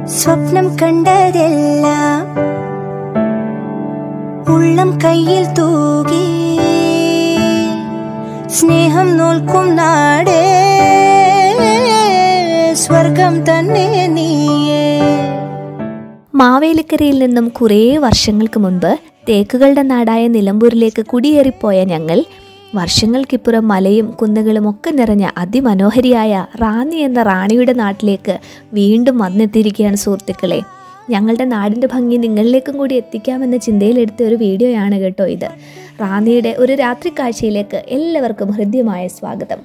സ്വപ്നം കണ്ടതെല്ലാം ഉള്ളം കയ്യിൽ തൂകി സ്നേഹം നോൽക്കും നാടേ സ്വർഗം തന്നെ നീയേ മാവേലിക്കരയിൽ നിന്നും കുറേ വർഷങ്ങൾക്ക് മുൻപ് തേക്കുകളുടെ നാടായ നിലമ്പൂരിലേക്ക് കുടിയേറിപ്പോയ ഞങ്ങൾ വർഷങ്ങൾക്കിപ്പുറം മലയും കുന്നുകളും ഒക്കെ നിറഞ്ഞ അതിമനോഹരിയായ റാന്നി എന്ന റാണിയുടെ നാട്ടിലേക്ക് വീണ്ടും വന്നെത്തിയിരിക്കുകയാണ് സുഹൃത്തുക്കളെ ഞങ്ങളുടെ നാടിൻ്റെ ഭംഗി നിങ്ങളിലേക്കും കൂടി എത്തിക്കാമെന്ന ചിന്തയിലെടുത്ത ഒരു വീഡിയോയാണ് കേട്ടോ ഇത് റാന്നിയുടെ ഒരു രാത്രി കാഴ്ചയിലേക്ക് എല്ലാവർക്കും ഹൃദ്യമായ സ്വാഗതം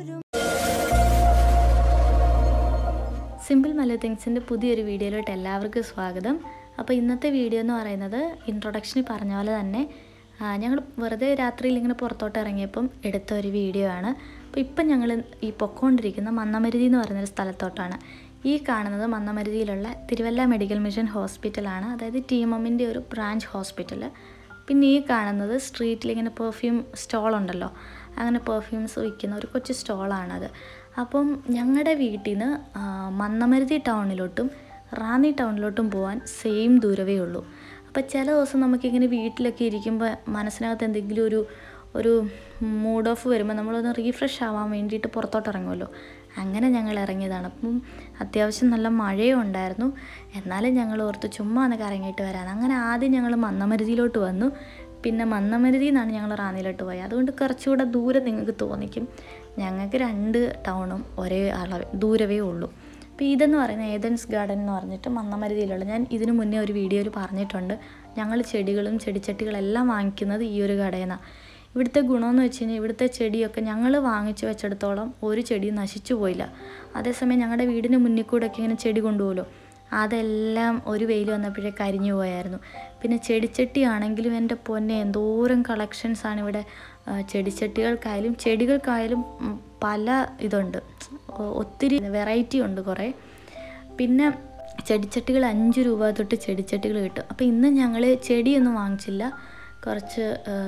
സിമ്പിൾ മല തിങ്സിൻ്റെ പുതിയൊരു വീഡിയോയിലോട്ട് എല്ലാവർക്കും സ്വാഗതം അപ്പോൾ ഇന്നത്തെ വീഡിയോ എന്ന് പറയുന്നത് ഇൻട്രൊഡക്ഷനിൽ പറഞ്ഞ പോലെ തന്നെ ഞങ്ങൾ വെറുതെ രാത്രിയിൽ ഇങ്ങനെ പുറത്തോട്ട് ഇറങ്ങിയപ്പം എടുത്ത ഒരു വീഡിയോ ആണ് അപ്പോൾ ഇപ്പം ഞങ്ങൾ ഈ പൊക്കോണ്ടിരിക്കുന്ന മന്നമരുതി എന്ന് പറയുന്നൊരു സ്ഥലത്തോട്ടാണ് ഈ കാണുന്നത് മന്നമരുതിയിലുള്ള തിരുവല്ല മെഡിക്കൽ മിഷൻ ഹോസ്പിറ്റലാണ് അതായത് ടി എം എമ്മിൻ്റെ ഒരു ബ്രാഞ്ച് ഹോസ്പിറ്റൽ പിന്നെ ഈ കാണുന്നത് സ്ട്രീറ്റിൽ ഇങ്ങനെ പെർഫ്യൂം സ്റ്റോൾ ഉണ്ടല്ലോ അങ്ങനെ പെർഫ്യൂംസ് വിൽക്കുന്ന ഒരു കൊച്ചു സ്റ്റോളാണത് അപ്പം ഞങ്ങളുടെ വീട്ടിൽ നിന്ന് മന്നമരുതി ടൗണിലോട്ടും റാന്നി ടൗണിലോട്ടും പോകാൻ സെയിം ദൂരമേ ഉള്ളൂ അപ്പോൾ ചില ദിവസം നമുക്കിങ്ങനെ വീട്ടിലൊക്കെ ഇരിക്കുമ്പോൾ മനസ്സിനകത്ത് എന്തെങ്കിലും ഒരു ഒരു മൂഡ് ഓഫ് വരുമ്പോൾ നമ്മളൊന്ന് റീഫ്രഷ് ആവാൻ വേണ്ടിയിട്ട് പുറത്തോട്ട് ഇറങ്ങുമല്ലോ അങ്ങനെ ഞങ്ങൾ ഇറങ്ങിയതാണ് അപ്പം അത്യാവശ്യം നല്ല മഴയും ഉണ്ടായിരുന്നു എന്നാലും ഞങ്ങൾ ഓർത്ത് ചുമ്മാ ഒന്ന് കറങ്ങിയിട്ട് വരാൻ അങ്ങനെ ആദ്യം ഞങ്ങൾ മന്നമരുതിയിലോട്ട് വന്നു പിന്നെ മന്നമരുതി എന്നാണ് ഞങ്ങൾ റാന്നിയിലോട്ട് പോയത് അതുകൊണ്ട് കുറച്ചുകൂടെ ദൂരം നിങ്ങൾക്ക് തോന്നിക്കും ഞങ്ങൾക്ക് രണ്ട് ടൗണും ഒരേ അളവ് ദൂരവേ ഉള്ളൂ അപ്പോൾ ഇതെന്ന് പറയുന്നത് ഏതൻസ് ഗാർഡൻ എന്ന് പറഞ്ഞിട്ട് മന്നമരുതിയിലുള്ള ഞാൻ ഇതിനു മുന്നേ ഒരു വീഡിയോയിൽ പറഞ്ഞിട്ടുണ്ട് ഞങ്ങൾ ചെടികളും ചെടിച്ചട്ടികളെല്ലാം വാങ്ങിക്കുന്നത് ഈ ഒരു കടയിൽ നിന്നാണ് ഇവിടുത്തെ ഗുണമെന്ന് വെച്ച് കഴിഞ്ഞാൽ ഇവിടുത്തെ ചെടിയൊക്കെ ഞങ്ങൾ വാങ്ങിച്ചു വെച്ചിടത്തോളം ഒരു ചെടി നശിച്ചു പോയില്ല അതേസമയം ഞങ്ങളുടെ വീടിന് മുന്നിൽ കൂടെയൊക്കെ ഇങ്ങനെ ചെടി കൊണ്ടുപോകുമല്ലോ അതെല്ലാം ഒരു വെയിൽ വന്നപ്പോഴേ കരിഞ്ഞു പോയായിരുന്നു പിന്നെ ചെടിച്ചട്ടി ആണെങ്കിലും എൻ്റെ പൊന്നെ എന്തോരം കളക്ഷൻസാണ് ഇവിടെ ചെടിച്ചട്ടികൾക്കായാലും ചെടികൾക്കായാലും പല ഇതുണ്ട് ഒത്തിരി വെറൈറ്റി ഉണ്ട് കുറേ പിന്നെ ചെടിച്ചട്ടികൾ അഞ്ച് രൂപ തൊട്ട് ചെടിച്ചട്ടികൾ കിട്ടും അപ്പോൾ ഇന്ന് ഞങ്ങൾ ചെടിയൊന്നും വാങ്ങിച്ചില്ല കുറച്ച്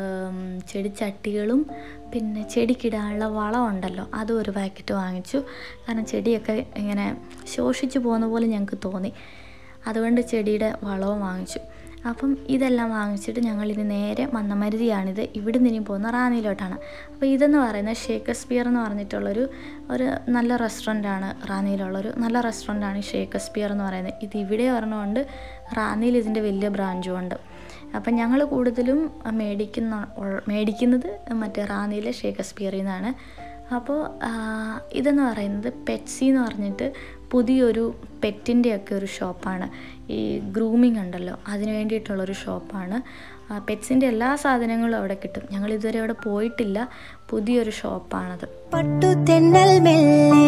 ചെടിച്ചട്ടികളും പിന്നെ ചെടിക്കിടാനുള്ള വളം ഉണ്ടല്ലോ അതും ഒരു പാക്കറ്റ് വാങ്ങിച്ചു കാരണം ചെടിയൊക്കെ ഇങ്ങനെ ശോഷിച്ചു പോകുന്ന പോലെ ഞങ്ങൾക്ക് തോന്നി അതുകൊണ്ട് ചെടിയുടെ വളവും വാങ്ങിച്ചു അപ്പം ഇതെല്ലാം വാങ്ങിച്ചിട്ട് ഞങ്ങളിനി നേരെ മന്നമരുതിയാണിത് ഇവിടെ നിന്ന് ഇനി പോകുന്ന റാന്നിയിലോട്ടാണ് അപ്പോൾ ഇതെന്ന് പറയുന്നത് ഷേക്കസ്പിയർ എന്ന് പറഞ്ഞിട്ടുള്ളൊരു ഒരു നല്ല റെസ്റ്റോറൻ്റാണ് റാന്നിയിലുള്ളൊരു നല്ല റെസ്റ്റോറൻ്റാണ് ഷേക്കസ്പിയർ എന്ന് പറയുന്നത് ഇത് ഇവിടെ പറഞ്ഞുകൊണ്ട് റാന്നിയിൽ ഇതിൻ്റെ വലിയ ബ്രാഞ്ചും ഉണ്ട് അപ്പം ഞങ്ങൾ കൂടുതലും മേടിക്കുന്ന മേടിക്കുന്നത് മറ്റേ റാന്നിയിലെ ഷേക്കസ്പിയറിൽ നിന്നാണ് അപ്പോൾ ഇതെന്ന് പറയുന്നത് പെറ്റ്സി എന്ന് പറഞ്ഞിട്ട് പുതിയൊരു പെറ്റിൻ്റെയൊക്കെ ഒരു ഷോപ്പാണ് ഈ ഗ്രൂമിങ് ഉണ്ടല്ലോ അതിന് വേണ്ടിയിട്ടുള്ളൊരു ഷോപ്പാണ് പെറ്റ്സിൻ്റെ എല്ലാ സാധനങ്ങളും അവിടെ കിട്ടും ഞങ്ങൾ ഇതുവരെ അവിടെ പോയിട്ടില്ല പുതിയൊരു ഷോപ്പാണത് പട്ടു തെന്നൽ മെല്ലെ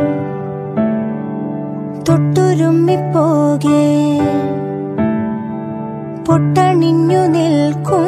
തൊട്ടുരുമ്മിപ്പോകെ പൊട്ടണിഞ്ഞു നിൽക്കും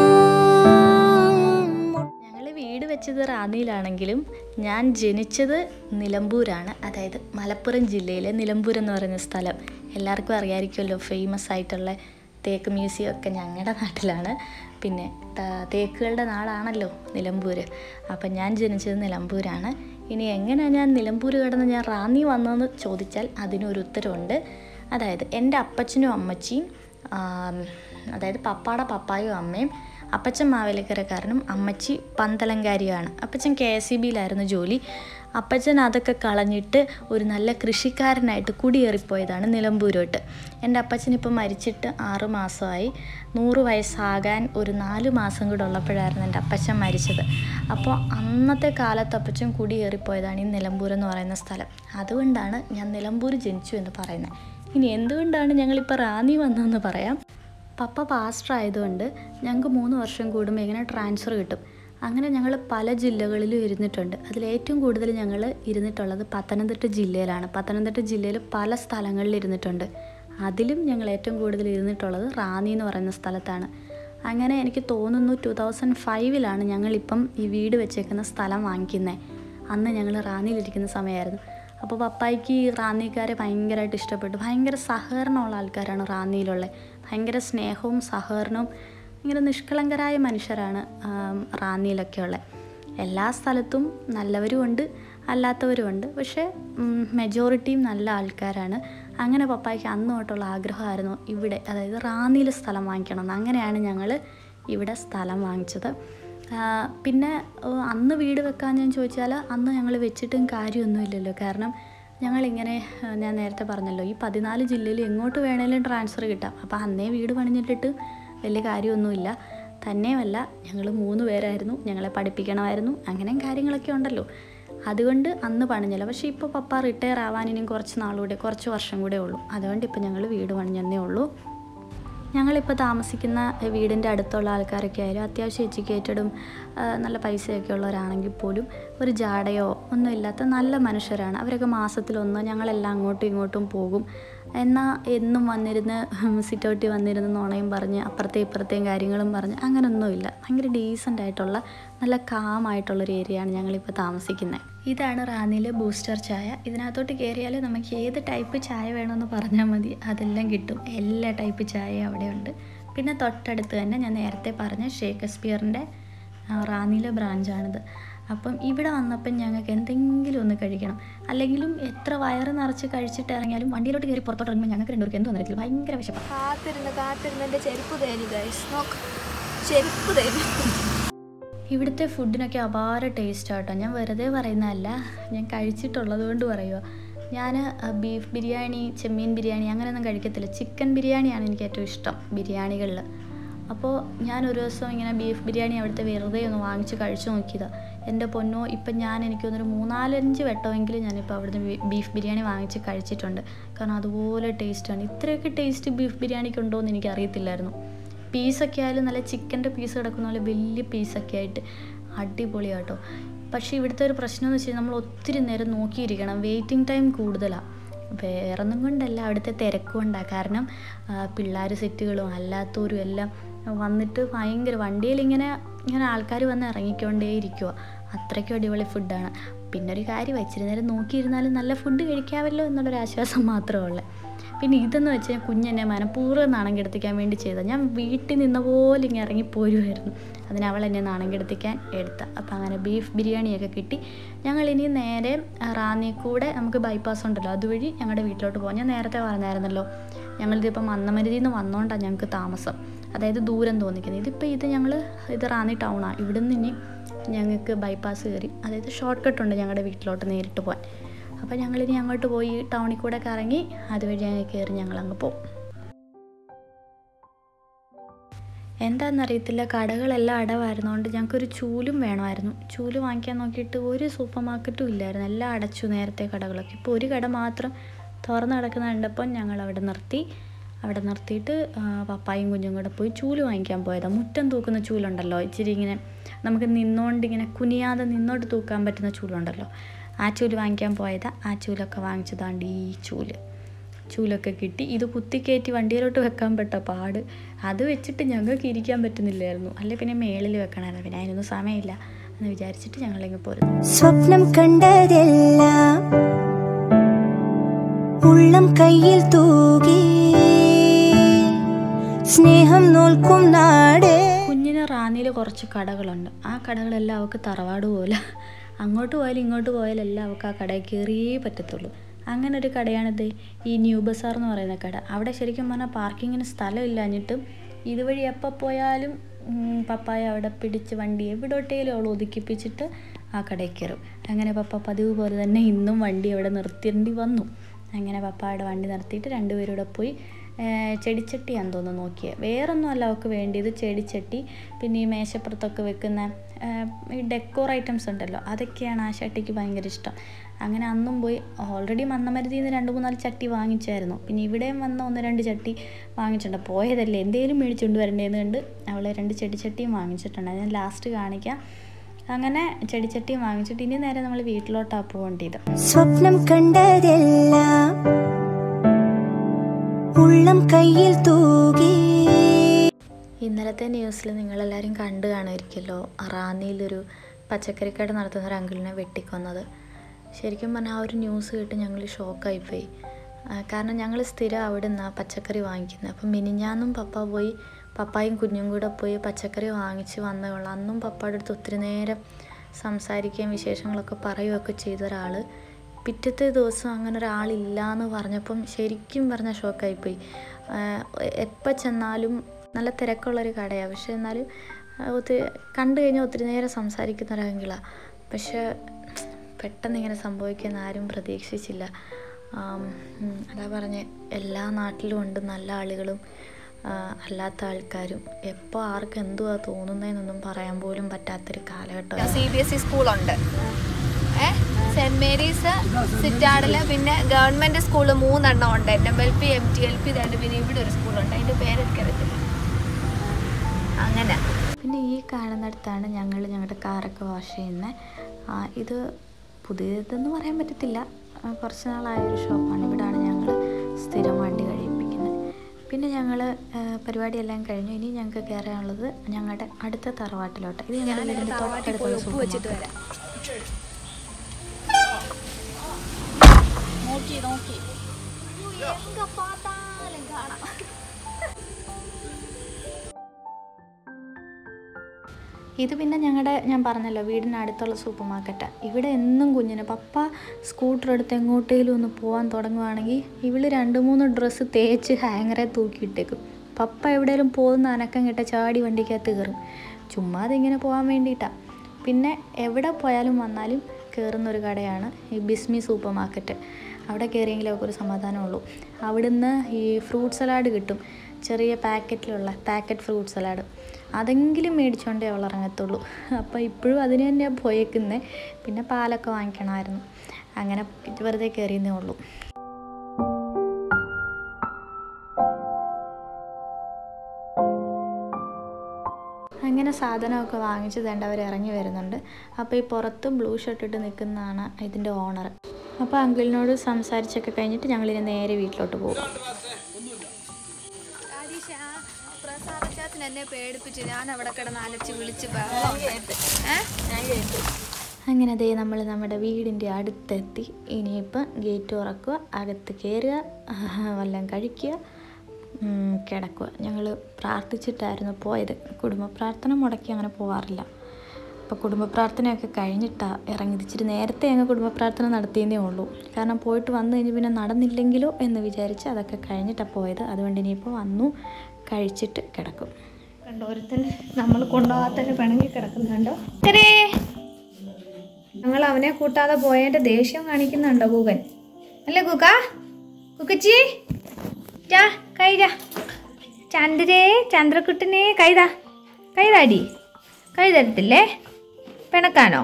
ഞങ്ങൾ വീട് വെച്ചത് റാന്നിയിലാണെങ്കിലും ഞാൻ ജനിച്ചത് നിലമ്പൂരാണ് അതായത് മലപ്പുറം ജില്ലയിലെ നിലമ്പൂർ എന്ന് പറയുന്ന സ്ഥലം എല്ലാവർക്കും അറിയാമായിരിക്കുമല്ലോ ഫേമസ് ആയിട്ടുള്ള തേക്ക് മ്യൂസിയം ഒക്കെ ഞങ്ങളുടെ നാട്ടിലാണ് പിന്നെ തേക്കുകളുടെ നാടാണല്ലോ നിലമ്പൂർ അപ്പം ഞാൻ ജനിച്ചത് നിലമ്പൂരാണ് ഇനി എങ്ങനെയാണ് ഞാൻ നിലമ്പൂർ കിടന്ന് ഞാൻ റാന്നി വന്നതെന്ന് ചോദിച്ചാൽ അതിനൊരു ഉത്തരവുണ്ട് അതായത് എൻ്റെ അപ്പച്ചനും അമ്മച്ചിയും അതായത് പപ്പാടെ പപ്പായും അമ്മയും അപ്പച്ചൻ മാവേലിക്കരക്കാരനും അമ്മച്ചി പന്തലങ്കാരിയുമാണ് അപ്പച്ചൻ കെ എസ് സി ബിയിലായിരുന്നു ജോലി അപ്പച്ചൻ അതൊക്കെ കളഞ്ഞിട്ട് ഒരു നല്ല കൃഷിക്കാരനായിട്ട് കുടിയേറിപ്പോയതാണ് നിലമ്പൂരോട്ട് എൻ്റെ അപ്പച്ചൻ ഇപ്പോൾ മരിച്ചിട്ട് ആറ് മാസമായി നൂറ് വയസ്സാകാൻ ഒരു നാല് മാസം കൂടെ ഉള്ളപ്പോഴായിരുന്നു എൻ്റെ അപ്പച്ചൻ മരിച്ചത് അപ്പോൾ അന്നത്തെ കാലത്ത് അപ്പച്ചൻ കുടിയേറിപ്പോയതാണ് ഈ നിലമ്പൂർ എന്ന് പറയുന്ന സ്ഥലം അതുകൊണ്ടാണ് ഞാൻ നിലമ്പൂർ ജനിച്ചു എന്ന് പറയുന്നത് ഇനി എന്തുകൊണ്ടാണ് ഞങ്ങളിപ്പോൾ റാന്നി വന്നതെന്ന് പറയാം പപ്പ പാസ്റ്റർ ആയതുകൊണ്ട് ഞങ്ങൾക്ക് മൂന്ന് വർഷം കൂടുമ്പോൾ ഇങ്ങനെ ട്രാൻസ്ഫർ കിട്ടും അങ്ങനെ ഞങ്ങൾ പല ജില്ലകളിലും ഇരുന്നിട്ടുണ്ട് അതിൽ ഏറ്റവും കൂടുതൽ ഞങ്ങൾ ഇരുന്നിട്ടുള്ളത് പത്തനംതിട്ട ജില്ലയിലാണ് പത്തനംതിട്ട ജില്ലയിൽ പല സ്ഥലങ്ങളിൽ ഇരുന്നിട്ടുണ്ട് അതിലും ഞങ്ങൾ ഏറ്റവും കൂടുതൽ ഇരുന്നിട്ടുള്ളത് റാന്നി എന്ന് പറയുന്ന സ്ഥലത്താണ് അങ്ങനെ എനിക്ക് തോന്നുന്നു ടു തൗസൻഡ് ഫൈവിലാണ് ഞങ്ങളിപ്പം ഈ വീട് വെച്ചേക്കുന്ന സ്ഥലം വാങ്ങിക്കുന്നത് അന്ന് ഞങ്ങൾ റാന്നിയിലിരിക്കുന്ന സമയമായിരുന്നു അപ്പോൾ പപ്പായ്ക്ക് ഈ റാന്നിക്കാരെ ഭയങ്കരമായിട്ട് ഇഷ്ടപ്പെട്ടു ഭയങ്കര സഹകരണമുള്ള ആൾക്കാരാണ് റാന്നിയിലുള്ളത് ഭയങ്കര സ്നേഹവും സഹകരണവും ഭയങ്കര നിഷ്കളങ്കരായ മനുഷ്യരാണ് റാന്നിയിലൊക്കെ ഉള്ളത് എല്ലാ സ്ഥലത്തും നല്ലവരും ഉണ്ട് അല്ലാത്തവരും ഉണ്ട് പക്ഷേ മെജോറിറ്റിയും നല്ല ആൾക്കാരാണ് അങ്ങനെ പപ്പായ്ക്ക് അന്ന് തൊട്ടുള്ള ആഗ്രഹമായിരുന്നു ഇവിടെ അതായത് റാന്നിയിൽ സ്ഥലം വാങ്ങിക്കണം എന്ന് അങ്ങനെയാണ് ഞങ്ങൾ ഇവിടെ സ്ഥലം വാങ്ങിച്ചത് ആ, പിന്നെ ഓ, അന്ന് വീട് വെക്കാൻ ഞാൻ ചോദിച്ചാൽ അന്ന് ഞങ്ങൾ വെച്ചിട്ടും കാര്യമൊന്നുമില്ലല്ലോ കാരണം ഞങ്ങളിങ്ങനെ ആ, ഞാൻ നേരത്തെ പറഞ്ഞല്ലോ ഈ പതിനാല് ജില്ലയിൽ എങ്ങോട്ട് വേണേലും ട്രാൻസ്ഫർ കിട്ടാം അപ്പോൾ അന്നേ വീട് പണിഞ്ഞിട്ടിട്ട് വലിയ കാര്യമൊന്നുമില്ല തന്നെയുമല്ല ഞങ്ങൾ മൂന്ന് പേരായിരുന്നു ഞങ്ങളെ പഠിപ്പിക്കണമായിരുന്നു അങ്ങനെയും കാര്യങ്ങളൊക്കെ ഉണ്ടല്ലോ അതുകൊണ്ട് അന്ന് പണിഞ്ഞില്ല പക്ഷേ ഇപ്പോൾ പപ്പ റിട്ടയർ ആവാൻ ഇനിയും കുറച്ച് നാളുകൂടെ കുറച്ച് വർഷം കൂടെ ഉള്ളൂ അതുകൊണ്ട് ഇപ്പോൾ ഞങ്ങൾ വീട് പണിഞ്ഞെന്നേ ഉള്ളൂ ഞങ്ങളിപ്പോൾ താമസിക്കുന്ന വീടിൻ്റെ അടുത്തുള്ള ആൾക്കാരൊക്കെ ആയാലും അത്യാവശ്യം എഡ്യൂക്കേറ്റഡും ആ, നല്ല പൈസയൊക്കെ ഉള്ളവരാണെങ്കിൽ പോലും ഒരു ജാടയോ ഒന്നും ഇല്ലാത്ത നല്ല മനുഷ്യരാണ് അവരൊക്കെ മാസത്തിലൊന്ന് ഞങ്ങളെല്ലാം അങ്ങോട്ടും ഇങ്ങോട്ടും പോകും എന്നാൽ എന്നും വന്നിരുന്ന് സിറ്റൗട്ടിൽ വന്നിരുന്ന് നുണയും പറഞ്ഞ് അപ്പുറത്തെ ഇപ്പുറത്തെയും കാര്യങ്ങളും പറഞ്ഞ് അങ്ങനെയൊന്നുമില്ല ഭയങ്കര ഡീസൻ്റ് ആയിട്ടുള്ള നല്ല കാമായിട്ടുള്ളൊരു ഏരിയയാണ് ഞങ്ങളിപ്പോൾ താമസിക്കുന്നത് ഇതാണ് റാന്നിയിലെ ബൂസ്റ്റർ ചായ ഇതിനകത്തോട്ട് കയറിയാൽ നമുക്ക് ഏത് ടൈപ്പ് ചായ വേണമെന്ന് പറഞ്ഞാൽ മതി അതെല്ലാം കിട്ടും എല്ലാ ടൈപ്പ് ചായ അവിടെയുണ്ട് പിന്നെ തൊട്ടടുത്ത് തന്നെ ഞാൻ നേരത്തെ പറഞ്ഞ ഷേക്സ്പിയറിൻ്റെ റാന്നിയിലെ ബ്രാഞ്ചാണിത് അപ്പം ഇവിടെ വന്നപ്പം ഞങ്ങൾക്ക് എന്തെങ്കിലും ഒന്ന് കഴിക്കണം അല്ലെങ്കിലും എത്ര വയറ് നിറച്ച് കഴിച്ചിട്ട് ഇറങ്ങിയാലും വണ്ടിയിലോട്ട് കയറി പുറത്തോട്ട് ഇറങ്ങുമ്പോൾ ഞങ്ങൾക്ക് രണ്ടുപേർക്ക് എന്ത് വന്നിട്ടില്ല ഭയങ്കര വിശപ്പാണ് കാത്തിരുന്ന് കാത്തിരുന്ന് എൻ്റെ ചെരുപ്പ് തേനി ഗൈസ് നോക്ക് ചെരുപ്പ് തേനി ഇവിടുത്തെ ഫുഡിനൊക്കെ അപാര ടേസ്റ്റ് ആട്ടോ ഞാൻ വെറുതെ പറയുന്നതല്ല ഞാൻ കഴിച്ചിട്ടുള്ളത് കൊണ്ട് പറയുക ഞാൻ ബീഫ് ബിരിയാണി ചെമ്മീൻ ബിരിയാണി അങ്ങനെയൊന്നും കഴിക്കത്തില്ല ചിക്കൻ ബിരിയാണിയാണ് എനിക്ക് ഏറ്റവും ഇഷ്ടം ബിരിയാണികളിൽ അപ്പോൾ ഞാൻ ഒരു ദിവസം ഇങ്ങനെ ബീഫ് ബിരിയാണി അവിടുത്തെ വെറുതെ ഒന്ന് വാങ്ങിച്ച് കഴിച്ചു നോക്കിയതാണ് എൻ്റെ പൊന്നോ ഇപ്പം ഞാൻ എനിക്ക് തോന്നുന്നൊരു മൂന്നാലഞ്ച് വട്ടമെങ്കിലും ഞാനിപ്പോൾ അവിടുന്ന് ബീ- ബീഫ് ബിരിയാണി വാങ്ങിച്ച് കഴിച്ചിട്ടുണ്ട് കാരണം അതുപോലെ ടേസ്റ്റാണ് ഇത്രയൊക്കെ ടേസ്റ്റ് ബീഫ് ബിരിയാണിക്ക് ഉണ്ടോ എന്ന് എനിക്കറിയത്തില്ലായിരുന്നു പീസൊക്കെ ആയാലും നല്ല ചിക്കൻ്റെ പീസ് കിടക്കുന്ന പോലെ വലിയ പീസൊക്കെ ആയിട്ട് അടിപൊളിയാട്ടോ പക്ഷേ ഇവിടുത്തെ ഒരു പ്രശ്നം എന്ന് വെച്ചാൽ നമ്മൾ ഒത്തിരി നേരം നോക്കിയിരിക്കണം വെയിറ്റിംഗ് ടൈം കൂടുതലാണ് വേറൊന്നും കൊണ്ടല്ല അവിടുത്തെ തിരക്ക് കൊണ്ടാണ് കാരണം പിള്ളേർ സെറ്റുകളും അല്ലാത്തവരും എല്ലാം വന്നിട്ട് ഭയങ്കര വണ്ടിയിൽ ഇങ്ങനെ ഇങ്ങനെ ആൾക്കാർ വന്ന് ഇറങ്ങിക്കൊണ്ടേ ഇരിക്കുക അത്രയ്ക്കും അടിപൊളി ഫുഡാണ് പിന്നെ ഒരു കാര്യം ഇച്ചിരി നേരം നോക്കിയിരുന്നാലും നല്ല ഫുഡ് കഴിക്കാമല്ലോ എന്നുള്ളൊരു ആശ്വാസം മാത്രമേ ഉള്ളൂ പിന്നെ ഇതെന്ന് വെച്ചാൽ കുഞ്ഞെന്നെ മനഃപൂർവ്വം നാണം കെടുത്തിക്കാൻ വേണ്ടി ചെയ്തത് ഞാൻ വീട്ടിൽ നിന്ന പോലെ ഇങ്ങനെ ഇറങ്ങി പോരുമായിരുന്നു അതിന് അവൾ എന്നെ നാണം കെടുത്തിക്കാൻ എടുത്ത അപ്പം അങ്ങനെ ബീഫ് ബിരിയാണിയൊക്കെ കിട്ടി ഞങ്ങൾ ഇനി നേരെ റാന്നി കൂടെ നമുക്ക് ബൈപ്പാസ് ഉണ്ടല്ലോ അതുവഴി ഞങ്ങളുടെ വീട്ടിലോട്ട് പോകാം ഞാൻ നേരത്തെ പറഞ്ഞായിരുന്നല്ലോ ഞങ്ങളിതിപ്പോൾ മന്നമരുതിയിൽ നിന്ന് വന്നോണ്ടാണ് ഞങ്ങൾക്ക് താമസം അതായത് ദൂരം തോന്നിക്കുന്നത് ഇതിപ്പോൾ ഇത് ഞങ്ങൾ ഇത് റാന്നി ടൗണാണ് ഇവിടുന്ന് ഇനി ഞങ്ങൾക്ക് ബൈപ്പാസ് കയറി അതായത് ഷോർട്ട് കട്ട് ഉണ്ട് ഞങ്ങളുടെ വീട്ടിലോട്ട് നേരിട്ട് പോകാൻ അപ്പോൾ ഞങ്ങളിനി അങ്ങോട്ട് പോയി ടൗണിൽ കൂടെ കറങ്ങി അതുവഴി ഞങ്ങൾ കയറി ഞങ്ങളങ്ങ് പോകും എന്താണെന്നറിയത്തില്ല കടകളെല്ലാം അടവായിരുന്നുകൊണ്ട് ഞങ്ങൾക്കൊരു ചൂലും വേണമായിരുന്നു ചൂല് വാങ്ങിക്കാൻ നോക്കിയിട്ട് ഒരു സൂപ്പർ മാർക്കറ്റും ഇല്ലായിരുന്നു എല്ലാം അടച്ചു നേരത്തെ കടകളൊക്കെ ഇപ്പോൾ ഒരു കട മാത്രം തുറന്ന് കിടക്കുന്ന കണ്ടപ്പോൾ ഞങ്ങൾ അവിടെ നിർത്തി അവിടെ നിർത്തിയിട്ട് ആ, പപ്പായും കുഞ്ഞും കൂടെ പോയി ചൂല് വാങ്ങിക്കാൻ പോയതാണ് മുറ്റം തൂക്കുന്ന ചൂലുണ്ടല്ലോ ഇച്ചിരി ഇങ്ങനെ നമുക്ക് നിന്നോണ്ട് ഇങ്ങനെ കുനിയാതെ നിന്നോട്ട് തൂക്കാൻ പറ്റുന്ന ചൂലുണ്ടല്ലോ ആ ചൂല് വാങ്ങിക്കാൻ പോയതാ ആ ചൂലൊക്കെ വാങ്ങിച്ചതാണ്ട് ഈ ചൂല് ചൂലൊക്കെ കിട്ടി ഇത് കുത്തിക്കയറ്റി വണ്ടിയിലോട്ട് വെക്കാൻ പെട്ട പാട് അത് വെച്ചിട്ട് ഞങ്ങൾക്ക് ഇരിക്കാൻ പറ്റുന്നില്ലായിരുന്നു അല്ലെ പിന്നെ മേളിൽ വെക്കണമായിരുന്നു പിന്നെ അതിനൊന്നും സമയമില്ല എന്ന് വിചാരിച്ചിട്ട് ഞങ്ങളിങ്ങ് പോരുന്നു സ്വപ്നം കണ്ടതെല്ലാം ഉള്ളം കയ്യിൽ തൂകി സ്നേഹം നോൽക്കും നാടേ കുഞ്ഞിന് റാന്നിയിൽ കുറച്ച് കടകളുണ്ട് ആ കടകളെല്ലാം അവൾക്ക് തറവാട് പോലെ അങ്ങോട്ട് പോയാലും ഇങ്ങോട്ട് പോയാലും എല്ലാം അവൾക്ക് ആ കടയിൽ കയറിയേ പറ്റത്തുള്ളൂ അങ്ങനെ ഒരു കടയാണിത് ഈ ന്യൂ ബസാർ എന്ന് പറയുന്ന കട അവിടെ ശരിക്കും പറഞ്ഞാൽ പാർക്കിങ്ങിന് സ്ഥലമില്ലാഞ്ഞിട്ടും ഇതുവഴി എപ്പോൾ പോയാലും ഉം, പപ്പായ അവിടെ പിടിച്ച് വണ്ടി എവിടോട്ടേലും അവൾ ഒതുക്കിപ്പിച്ചിട്ട് ആ കടയിൽ കയറും അങ്ങനെ പപ്പ പതിവ് പോലെ തന്നെ ഇന്നും വണ്ടി അവിടെ നിർത്തേണ്ടി വന്നു അങ്ങനെ പപ്പായുടെ വണ്ടി നിർത്തിയിട്ട് രണ്ടുപേരും കൂടെ പോയി ഏഹ് ചെടിച്ചട്ടിയാന്ന് തോന്നുന്നു നോക്കിയത് വേറൊന്നും അല്ല അവൾക്ക് വേണ്ടിയത് ചെടിച്ചട്ടി പിന്നെ ഈ മേശപ്പുറത്തൊക്കെ വെക്കുന്ന ഏഹ് ഈ ഡെക്കോർ ഐറ്റംസ് ഉണ്ടല്ലോ അതൊക്കെയാണ് ആ ചട്ടിക്ക് ഭയങ്കര ഇഷ്ടം അങ്ങനെ അന്നും പോയി ഓൾറെഡി മന്നമരുതിയിൽ നിന്ന് രണ്ട് മൂന്നാല് ചട്ടി വാങ്ങിച്ചായിരുന്നു പിന്നെ ഇവിടെയും വന്ന ഒന്ന് രണ്ട് ചട്ടി വാങ്ങിച്ചിട്ടുണ്ട് പോയതല്ലേ എന്തേലും മേടിച്ചുകൊണ്ട് വരണ്ടേന്ന് കണ്ട് അവൾ രണ്ട് ചെടിച്ചട്ടിയും വാങ്ങിച്ചിട്ടുണ്ട് അത് ഞാൻ ലാസ്റ്റ് കാണിക്കാം അങ്ങനെ ചെടിച്ചട്ടിയും വാങ്ങിച്ചിട്ട് ഇനി നേരെ നമ്മൾ വീട്ടിലോട്ടാണ് പോകേണ്ടത് സ്വപ്നം കണ്ടതെല്ലാം ഉള്ളം കയ്യിൽ തൂകി ഇന്നലത്തെ ന്യൂസിൽ നിങ്ങളെല്ലാവരും കണ്ടു കാണുമായിരിക്കുമല്ലോ റാന്നിയിലൊരു പച്ചക്കറിക്കട നടത്തുന്ന ഒരു അങ്കിളിനെ വെട്ടിക്കൊന്നത് ശരിക്കും പറഞ്ഞാൽ ആ ഒരു ന്യൂസ് കേട്ട് ഞങ്ങൾ ഷോക്കായിപ്പോയി ആ, കാരണം ഞങ്ങൾ സ്ഥിരം അവിടെ നിന്നാണ് പച്ചക്കറി വാങ്ങിക്കുന്നത് അപ്പം മിനിഞ്ഞാന്നും പപ്പ പോയി പപ്പായും കുഞ്ഞും കൂടെ പോയി പച്ചക്കറി വാങ്ങിച്ച് വന്നേ ഉള്ളൂ അന്നും പപ്പയുടെ അടുത്ത് ഒത്തിരി നേരം സംസാരിക്കുകയും വിശേഷങ്ങളൊക്കെ പറയുകയൊക്കെ ചെയ്ത ഒരാൾ പിറ്റത്തെ ദിവസം അങ്ങനെ ഒരാളില്ല എന്ന് പറഞ്ഞപ്പം ശരിക്കും പറഞ്ഞ ഷോക്കായിപ്പോയി എപ്പോൾ ചെന്നാലും നല്ല തിരക്കുള്ളൊരു കടയാണ് പക്ഷെ എന്നാലും ആ, ഒത്തിരി കണ്ടു കഴിഞ്ഞാൽ ഒത്തിരി നേരം സംസാരിക്കുന്ന ഒരാങ്കിളാണ് പക്ഷെ പെട്ടെന്ന് ഇങ്ങനെ സംഭവിക്കുമെന്ന് ആരും പ്രതീക്ഷിച്ചില്ല ആം, ഉം, അതാ പറഞ്ഞ് എല്ലാ നാട്ടിലും ഉണ്ട് നല്ല ആളുകളും ആ, അല്ലാത്ത ആൾക്കാരും എപ്പോൾ ആർക്ക് എന്തുവാ തോന്നുന്നതെന്നൊന്നും പറയാൻ പോലും പറ്റാത്തൊരു കാലഘട്ടം സി ബി എസ് ഇ സ്കൂളുണ്ട് ഏ സെന്റ് മേരീസ് സിറ്റാഡില് പിന്നെ ഗവൺമെന്റ് സ്കൂള് മൂന്നെണ്ണം ഉണ്ട് N M L P M T L P രണ്ട് പിന്നെ ഇവിടെ ഒരു സ്കൂളുണ്ട് അതിന്റെ പേര് എനിക്കറിയത്തില്ല അങ്ങനെ പിന്നെ ഈ കാണുന്നിടത്താണ് ഞങ്ങൾ ഞങ്ങളുടെ കാറൊക്കെ വാഷ് ചെയ്യുന്നത് ഇത് പുതിയതെന്ന് പറയാൻ പറ്റത്തില്ല ആ, കുറച്ച് നാളായ ഒരു ഷോപ്പാണ് ഇവിടാണ് ഞങ്ങൾ സ്ഥിരം വണ്ടി കഴിപ്പിക്കുന്നത് പിന്നെ ഞങ്ങൾ പരിപാടിയെല്ലാം കഴിഞ്ഞു ഇനി ഞങ്ങൾക്ക് കയറാനുള്ളത് ഞങ്ങളുടെ അടുത്ത തറവാട്ടിലോട്ട് ഇത് ഞങ്ങളുടെ വീടിൻ്റെ തൊട്ടടുത്തുള്ള ഉപ്പ് വെച്ചിട്ട് സൂപ്പർ വരാം നോക്കി നോക്കി എങ്ക പാത്താലും കാണാം ഇത് പിന്നെ ഞങ്ങളുടെ ഞാൻ പറഞ്ഞല്ലോ വീടിനടുത്തുള്ള സൂപ്പർ മാർക്കറ്റാണ് ഇവിടെ എന്നും കുഞ്ഞിന് പപ്പ സ്കൂട്ടർ എടുത്ത് എങ്ങോട്ടേലും ഒന്ന് പോകാൻ തുടങ്ങുവാണെങ്കിൽ ഇവള് രണ്ട് മൂന്ന് ഡ്രസ്സ് തേച്ച് ഹാങ്ങറെ തൂക്കിയിട്ടേക്കും പപ്പ എവിടെയെങ്കിലും പോകുന്ന അനക്കം കിട്ട ചാടി വണ്ടിക്കകത്ത് കയറും ചുമ്മാ അതിങ്ങനെ പോകാൻ വേണ്ടിയിട്ടാണ് പിന്നെ എവിടെ പോയാലും വന്നാലും കയറുന്ന ഒരു കടയാണ് ഈ ബിസ്മി സൂപ്പർ മാർക്കറ്റ് അവിടെ കയറിയെങ്കിലും അവർക്ക് ഒരു സമാധാനമുള്ളൂ അവിടുന്ന് ഈ ഫ്രൂട്ട് സലാഡ് കിട്ടും ചെറിയ പാക്കറ്റിലുള്ള പാക്കറ്റ് ഫ്രൂട്ട് സലാഡ് അതെങ്കിലും മേടിച്ചുകൊണ്ടേ അവൾ ഇറങ്ങത്തുള്ളൂ അപ്പോൾ ഇപ്പോഴും അതിന് തന്നെയാണ് പോയേക്കുന്നത് പിന്നെ പാലൊക്കെ വാങ്ങിക്കണമായിരുന്നു അങ്ങനെ വെറുതെ കയറിയെന്നേ ഉള്ളൂ അങ്ങനെ സാധനമൊക്കെ വാങ്ങിച്ച് തേണ്ട അവർ ഇറങ്ങി വരുന്നുണ്ട് അപ്പോൾ ഈ പുറത്ത് ബ്ലൂ ഷർട്ട് ഇട്ട് നിൽക്കുന്നതാണ് ഇതിൻ്റെ ഓണർ അപ്പോൾ അങ്കിളിനോട് സംസാരിച്ചൊക്കെ കഴിഞ്ഞിട്ട് ഞങ്ങളിനി നേരെ വീട്ടിലോട്ട് പോകും പ്രസാദച്ചാച്ചൻ എന്നെ പേടിപ്പിച്ച് ഞാൻ അവിടെ കിടന്ന് അലച്ച് വിളിച്ച് അങ്ങനെ ദേ നമ്മൾ നമ്മുടെ വീടിൻ്റെ അടുത്തെത്തി ഇനിയിപ്പം ഗേറ്റ് തുറക്കുക അകത്ത് കയറുക വല്ലതും കഴിക്കുക ഉം, കിടക്കുക ഞങ്ങൾ പ്രാർത്ഥിച്ചിട്ടായിരുന്നു പോയത് കുടുംബ പ്രാർത്ഥന മുടക്കി അങ്ങനെ പോവാറില്ല അപ്പോൾ കുടുംബ പ്രാർത്ഥനയൊക്കെ കഴിഞ്ഞിട്ടാണ് ഇറങ്ങിയത് ഇച്ചിരി നേരത്തെ അങ്ങ് കുടുംബ പ്രാർത്ഥന നടത്തിയെന്നേ ഉള്ളൂ കാരണം പോയിട്ട് വന്നു കഴിഞ്ഞ് പിന്നെ നടന്നില്ലെങ്കിലോ എന്ന് വിചാരിച്ച് അതൊക്കെ കഴിഞ്ഞിട്ടാണ് പോയത് അതുകൊണ്ട് ഇനിയിപ്പോൾ വന്നു കഴിച്ചിട്ട് കിടക്കും കണ്ടോ ഒരുത്തൻ നമ്മൾ കൊണ്ടുപോകാത്തൊരു പിണങ്ങി കിടക്കുന്നുണ്ടോ ഇക്കരേ ഞങ്ങൾ അവനെ കൂട്ടാതെ പോയതിന്റെ ദേഷ്യം കാണിക്കുന്നുണ്ടോ കൂകൻ അല്ലേ കൂക്ക കുക്കച്ചി ചാ കൈതാ ചന്ദ്രേ ചന്ദ്രക്കുട്ടനെ കൈതാ കൈതാടി കൈ തരത്തില്ലേ പിണക്കാനോ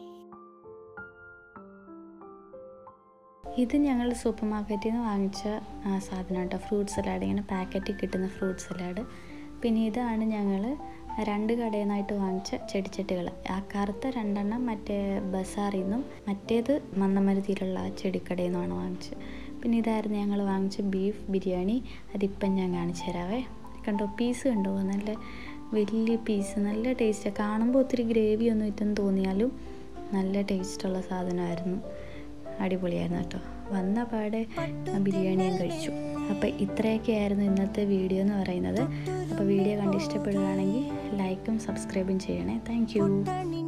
ഇത് ഞങ്ങൾ സൂപ്പർ മാർക്കറ്റിൽ നിന്ന് വാങ്ങിച്ച ആ, സാധനം കേട്ടോ ഫ്രൂട്ട് സലാഡ് ഇങ്ങനെ പാക്കറ്റിൽ കിട്ടുന്ന ഫ്രൂട്ട് സലാഡ് പിന്നെ ഇതാണ് ഞങ്ങൾ രണ്ട് കടയിൽ നിന്നായിട്ട് വാങ്ങിച്ച ചെടിച്ചട്ടികൾ ആ കറുത്ത രണ്ടെണ്ണം മറ്റേ ബസാറിൽ നിന്നും മറ്റേത് മന്നമരുതിയിലുള്ള ചെടിക്കടയിൽ നിന്നുമാണ് വാങ്ങിച്ചത് പിന്നെ ഇതായിരുന്നു ഞങ്ങൾ വാങ്ങിച്ച ബീഫ് ബിരിയാണി അതിപ്പം ഞാൻ കാണിച്ചു തരാവേ കണ്ടോ പീസ് കണ്ടോ നല്ല വലിയ പീസ് നല്ല ടേസ്റ്റ് കാണുമ്പോൾ ഒത്തിരി ഗ്രേവി ഒന്നും ഇല്ലെന്ന് തോന്നിയാലും നല്ല ടേസ്റ്റുള്ള സാധനമായിരുന്നു അടിപൊളിയായിരുന്നു കേട്ടോ വന്ന പാടെ ആ ബിരിയാണി ഞാൻ കഴിച്ചു അപ്പോൾ ഇത്രയൊക്കെ ആയിരുന്നു ഇന്നത്തെ വീഡിയോ എന്ന് പറയുന്നത് അപ്പോൾ വീഡിയോ കണ്ട് ഇഷ്ടപ്പെടുകയാണെങ്കിൽ ലൈക്കും സബ്സ്ക്രൈബും ചെയ്യണേ താങ്ക് യു ಪುಟ್ಟಣಿ